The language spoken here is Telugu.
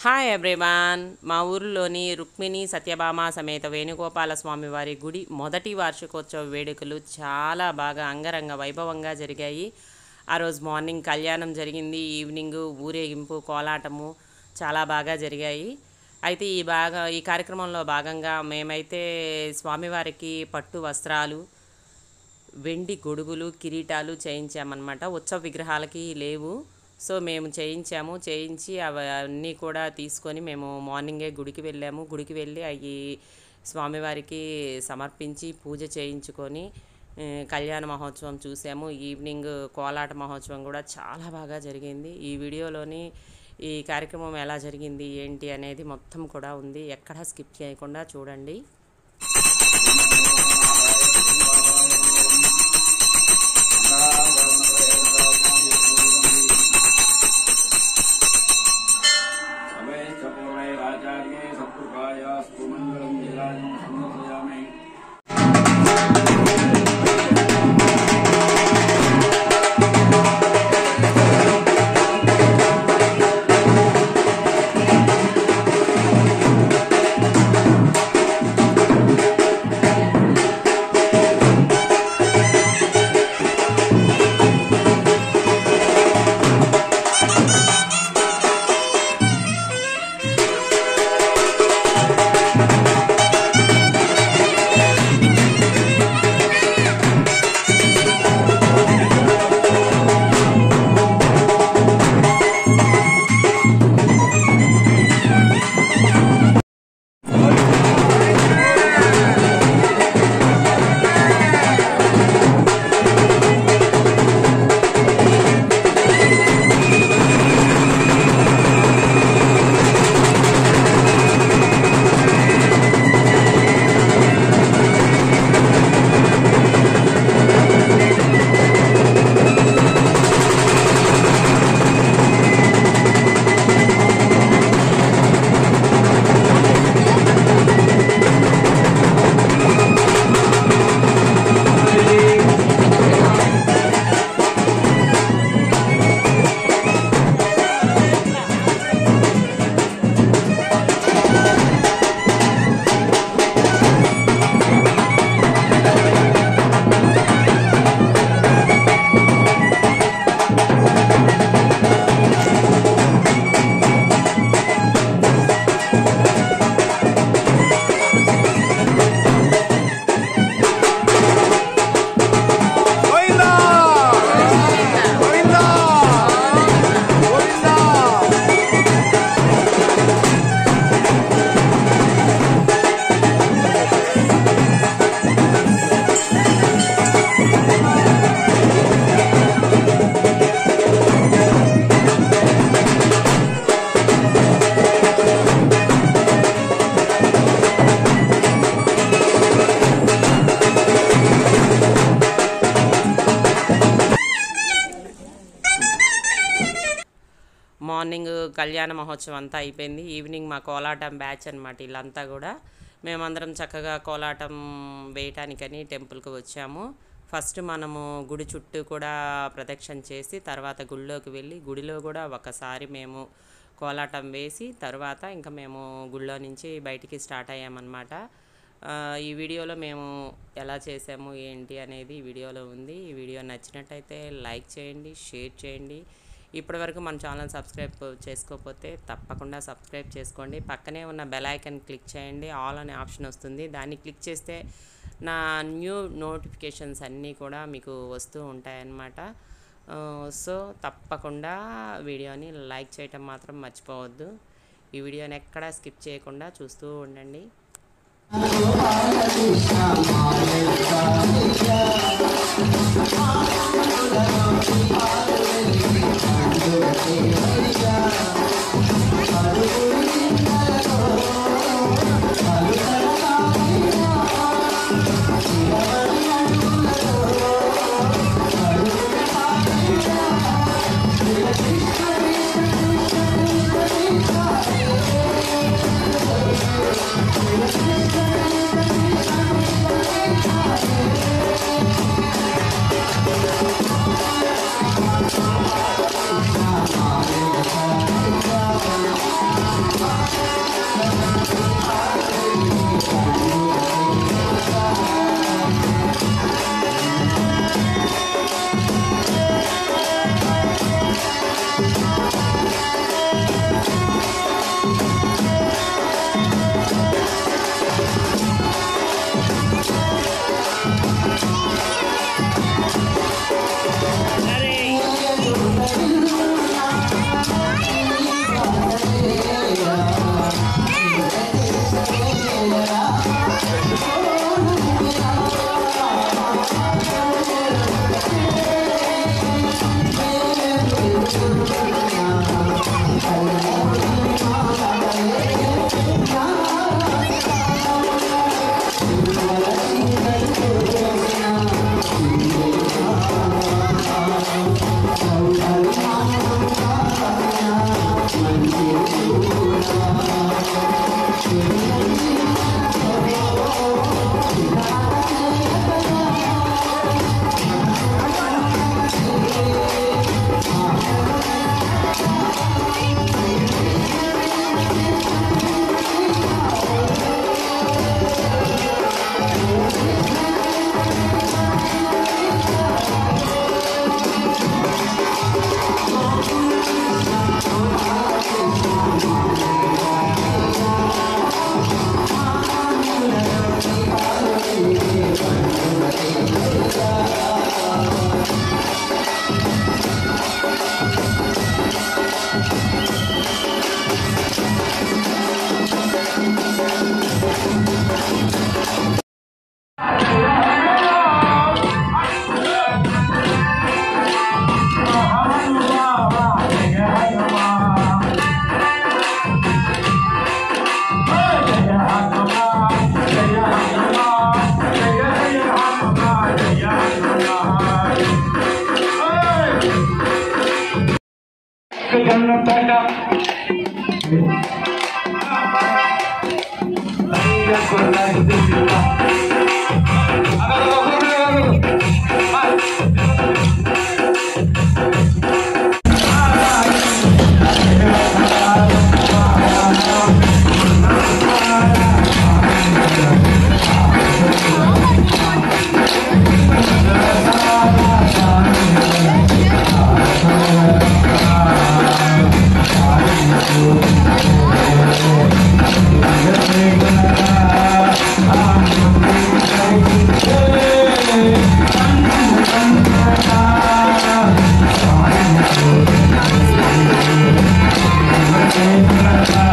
హాయ్ ఎవ్రీవాన్ మా ఊరిలోని రుక్మిణి సత్యభామ సమేత వేణుగోపాల స్వామి వారి గుడి మొదటి వార్షికోత్సవ వేడుకలు చాలా బాగా అంగరంగ వైభవంగా జరిగాయి ఆ రోజు మార్నింగ్ కళ్యాణం జరిగింది ఈవినింగ్ ఊరేగింపు కోలాటము చాలా బాగా జరిగాయి అయితే ఈ బాగా ఈ కార్యక్రమంలో భాగంగా మేమైతే స్వామివారికి పట్టు వస్త్రాలు వెండి గొడుగులు కిరీటాలు చేయించామన్నమాట ఉత్సవ విగ్రహాలకి లేవు సో మేము చేయించాము చేయించి అవన్నీ కూడా తీసుకొని మేము మార్నింగే గుడికి వెళ్ళాము గుడికి వెళ్ళి అవి స్వామివారికి సమర్పించి పూజ చేయించుకొని ఆ, కళ్యాణ మహోత్సవం చూసాము ఈవినింగ్ కోలాట మహోత్సవం కూడా చాలా బాగా జరిగింది ఈ వీడియోలోని ఈ కార్యక్రమం ఎలా జరిగింది ఏంటి అనేది మొత్తం కూడా ఉంది ఎక్కడా స్కిప్ చేయకుండా చూడండి సమేష్టపూర్వైరాచార్యే సత్కృపాయాస్తు మంగళం నిరాజం సమర్పయామి గోవిందా గోవిందా గోవిందా మార్నింగ్ కళ్యాణ మహోత్సవం అంతా అయిపోయింది ఈవినింగ్ మా కోలాటం బ్యాచ్ అనమాట వీళ్ళంతా కూడా మేమందరం చక్కగా కోలాటం వేయటానికని టెంపుల్కి వచ్చాము ఫస్ట్ మనము గుడి చుట్టూ కూడా ప్రదక్షిణ చేసి తర్వాత గుడిలోకి వెళ్ళి గుడిలో కూడా ఒకసారి మేము కోలాటం వేసి తర్వాత ఇంకా మేము గుడిలో నుంచి బయటికి స్టార్ట్ అయ్యామన్నమాట ఆ, ఈ వీడియోలో మేము ఎలా చేసాము ఏంటి అనేది ఈ వీడియోలో ఉంది ఈ వీడియో నచ్చినట్టయితే లైక్ చేయండి షేర్ చేయండి ఇప్పటివరకు మన ఛానల్ సబ్స్క్రైబ్ చేసుకోకపోతే తప్పకుండా సబ్స్క్రైబ్ చేసుకోండి పక్కనే ఉన్న బెల్ ఐకాన్ క్లిక్ చేయండి ఆల్ అనే ఆప్షన్ వస్తుంది దాన్ని క్లిక్ చేస్తే నా న్యూ నోటిఫికేషన్స్ అన్నీ కూడా మీకు వస్తూ ఉంటాయన్నమాట ఆ, సో తప్పకుండా వీడియోని లైక్ చేయటం మాత్రం మర్చిపోవద్దు ఈ వీడియోని ఎక్కడా స్కిప్ చేయకుండా చూస్తూ ఉండండి Krishna Thank